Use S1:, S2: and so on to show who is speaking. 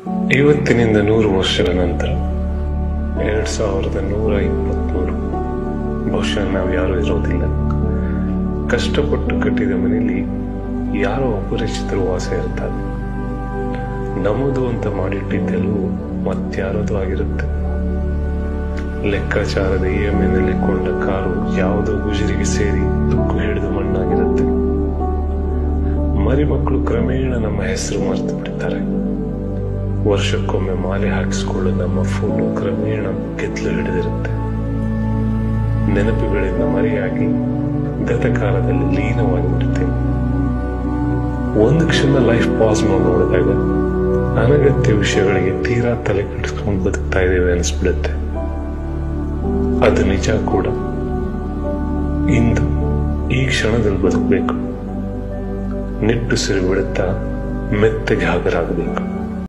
S1: ಇವತ್ತಿನಿಂದ ನೂರು ವರ್ಷಗಳ ನಂತರ ಎರಡ್ ಸಾವಿರದ ನೂರ ಇಪ್ಪತ್ಮೂರು ಬಹುಶಃ ನಾವು ಯಾರೂ ಇರೋದಿಲ್ಲ ಕಷ್ಟಪಟ್ಟು ಕಟ್ಟಿದ ಮನೆಯಲ್ಲಿ ಯಾರೋ ಅಪರಿಚಿತರು ವಾಸ ಇರ್ತಾರೆ ನಮ್ಮದು ಅಂತ ಮಾಡಿಟ್ಟಿದ್ದೆಲ್ಲವೂ ಮತ್ಯಾರದು ಆಗಿರುತ್ತೆ ಲೆಕ್ಕಾಚಾರದ ಇ ಎಂ ನಲ್ಲಿ ಕೊಂಡ ಕಾರು ಯಾವುದೋ ಗುಜರಿಗೆ ಸೇರಿ ತುಕ್ಕು ಹಿಡಿದು ಮಣ್ಣಾಗಿರುತ್ತೆ ಮರಿಮಕ್ಕಳು ಕ್ರಮೇಣ ನಮ್ಮ ಹೆಸರು ಮರೆತು ಬಿಡ್ತಾರೆ ವರ್ಷಕ್ಕೊಮ್ಮೆ ಮಾಲೆ ಹಾಕಿಸಿಕೊಳ್ಳೋ ನಮ್ಮ ಫೋಟೋ ಕ್ರಮೇಣ ಗೆದ್ಲು ಹಿಡಿದಿರುತ್ತೆ ನೆನಪುಗಳಿಂದ ಮರೆಯಾಗಿ ಗತಕಾಲದಲ್ಲಿ ಲೀನವಾಗಿ ಬಿಡ್ತೇವೆ ಒಂದು ಕ್ಷಣ ಲೈಫ್ ಪಾಸ್ ಮಾಡಿ ನೋಡಿದಾಗ ಅನಗತ್ಯ ವಿಷಯಗಳಿಗೆ ತೀರಾ ತಲೆ ಕೆಡಿಸ್ಕೊಂಡು ಬದುಕ್ತಾ ಇದ್ದೇವೆ ಅನಿಸ್ಬಿಡುತ್ತೆ ಅದು ನಿಜ ಕೂಡ ಇಂದು ಈ ಕ್ಷಣದಲ್ಲಿ ಬದುಕಬೇಕು ನಿಟ್ಟುಸಿರು ಬಿಡುತ್ತಾ ಮೆತ್ತಗೆ ಹಾಗರಾಗಬೇಕು